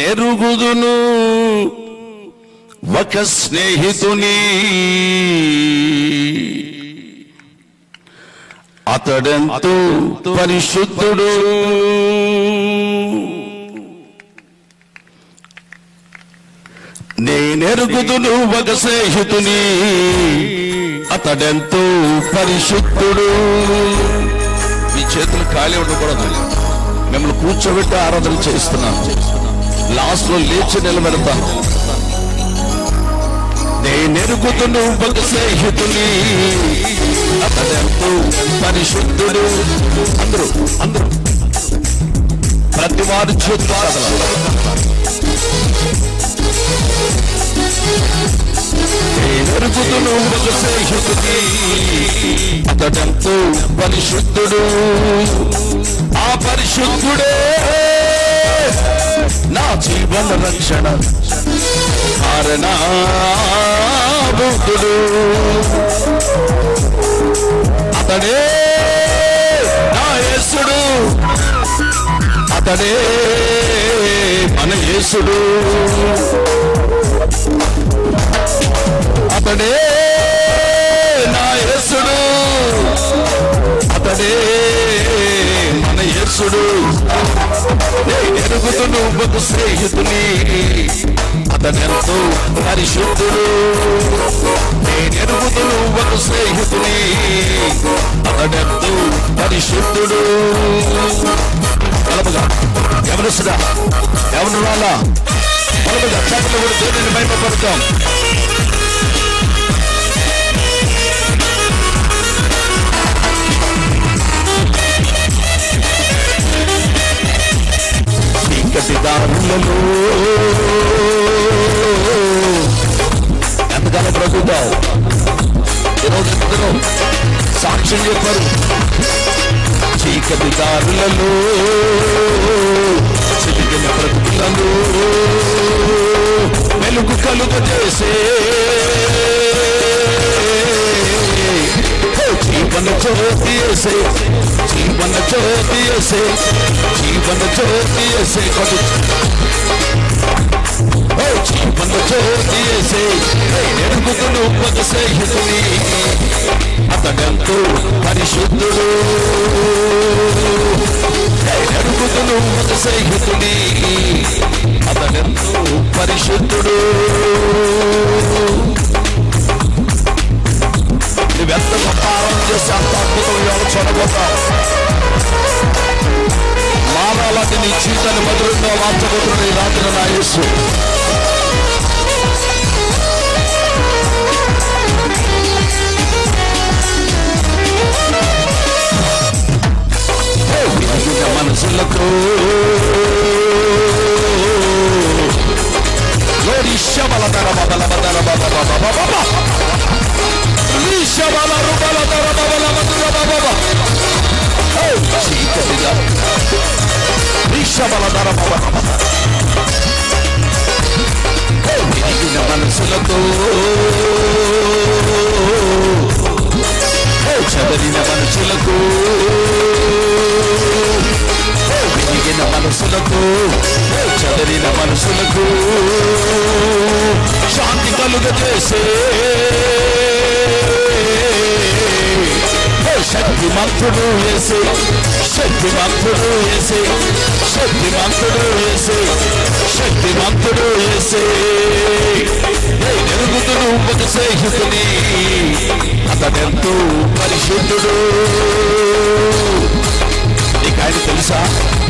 నేనెరుగుదును ఒక స్నేహితుని అతడెంతో పరిశుద్ధుడు నేనెరుగుదును ఒక స్నేహితుని అతడెంతో పరిశుద్ధుడు మీ చేతులు ఖాళీ ఉండకూడదు మిమ్మల్ని కూర్చోబెట్టి ఆరాధన చేస్తున్నాను లాస్ట్ లో లేచి నిలబెడతాను నేనెరుగుతును ఒక స్నేహితుని అతడెంతో పరిశుద్ధుడు అందరూ అందరూ ప్రతి వారి చేతులు కదలాలి. నేనెరుగుతును ఒక స్నేహితుని అతడెంతో పరిశుద్ధుడు ఆ పరిశుద్ధుడే నా జీవన రక్షణ కారణాభూతుడు అతడే నా యేసుడు అతడే మన యేసుడు అతడే నా యేసుడు అతడే మన యేసుడు ఎరుగుతును ఒక స్నేహితుని అతనెంతో పరిశుద్ధుడు నేనెరుగుతును ఒక స్నేహితుని అతడెంతో పరిశుద్ధుడు కలపగా ఎవరుసుడా ఎవరు రాలా కలపగా చేపలు కూడా దేవుని భయపడతాం చీకటి దారులలో ఎంతకాలం బ్రతుకుతావు ఈరోజు ఎందరో సాక్ష్యం చెప్పారు చీకటి దారులలో చిలికిన బ్రతుకులలో వెలుగు కలుగ చేసే జీవన జ్యోతి ఎసే జీవన జ్యోతి ఎసే జీవన జ్యోతి ఎసే కొడు ఓ జీవన జ్యోతి ఎసే ఎరుగుతును ఒక స్నేహితుని అతడెంతో పరిశుద్ధుడు ఎరుగుతును ఒక స్నేహితుని అతడెంతో పరిశుద్ధుడు నువ్వెంత గొప్ప ఆరాధన చేస్తే అంత అద్భుతం ఎవరు చూడబోతావు మానవాళి నీ జీవితాన్ని మధురంగా మార్చబోతున్న ఈ రాత్రి నా యేసు విరిగిన మనసులకు లోరి శబల దర బదల బదల బదల బదల బదల Lishabala rubala dara babala madura baba. Oh, చీకటిగా విషబల దర బaba. Oh, విరిగిన మనసులతో Oh, చెదరిన మనసులకు Oh, విరిగిన మనసులకు Oh, చెదరిన మనసులకు శాంతి కలుగ చేసే శక్తిమంతుడు వేసే శక్తిమంతుడు వేసే శక్తిమంతుడు వేసే శక్తిమంతుడు వేసే ఎరుగుతుడు ఒక స్నేహితుని అతడెంతో పరిశుద్ధుడు నీకు ఆయన తెలుసా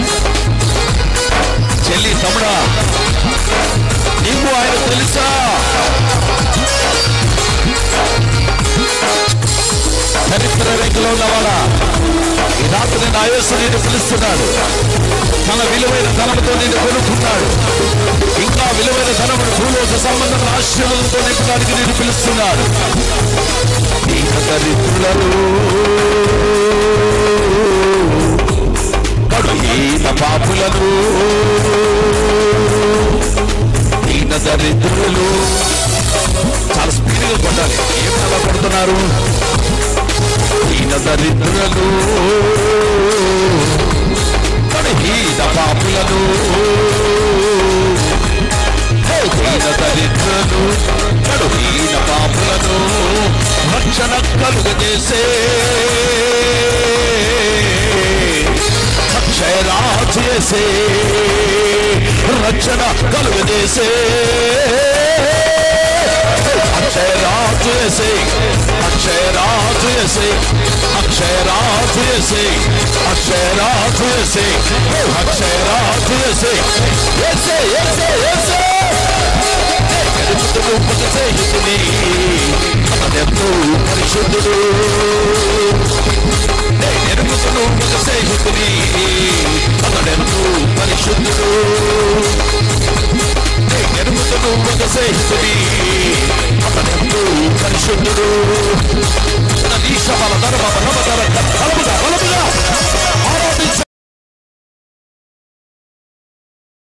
చెల్లి తమ్ముడా నీకు ఆయన తెలుసా చరిత్ర రేఖలో ఉన్నవాడా ఈ రాత్రి నా యేసు నేను పిలుస్తున్నాడు తన విలువైన ధనముతో నేను కొనుక్కున్నాడు ఇంకా విలువైన ధనమును భూలోక సంబంధం ఆశీర్వాదంతో నింపడానికి నేను పిలుస్తున్నాడు దీన దరిద్రులలో కడుహీన పాపులను దీన దరిద్రులు చాలా స్పీడ్గా కొట్టాలి ఏం అలా కొడుతున్నారు దీన దరిద్రులను కడుహీన పాపులను రక్షణ కలుగజేసే అక్షయరాజు ఎసే అక్షయరాజు ఎసే అక్షయరాజు ఎసే అక్షయరాజు ఎసే అక్షయరాజు ఎసే ఎసే ఎసే ఎసే ఎదుగుతుడు ఉపదేశితుని అతనెంతో పరిశుద్ధుడు ఎరుగుతుడు ఉపదేశితుని అతనెంతో పరిశుద్ధుడు ఎరుగుతుడు ఉపదేశితుని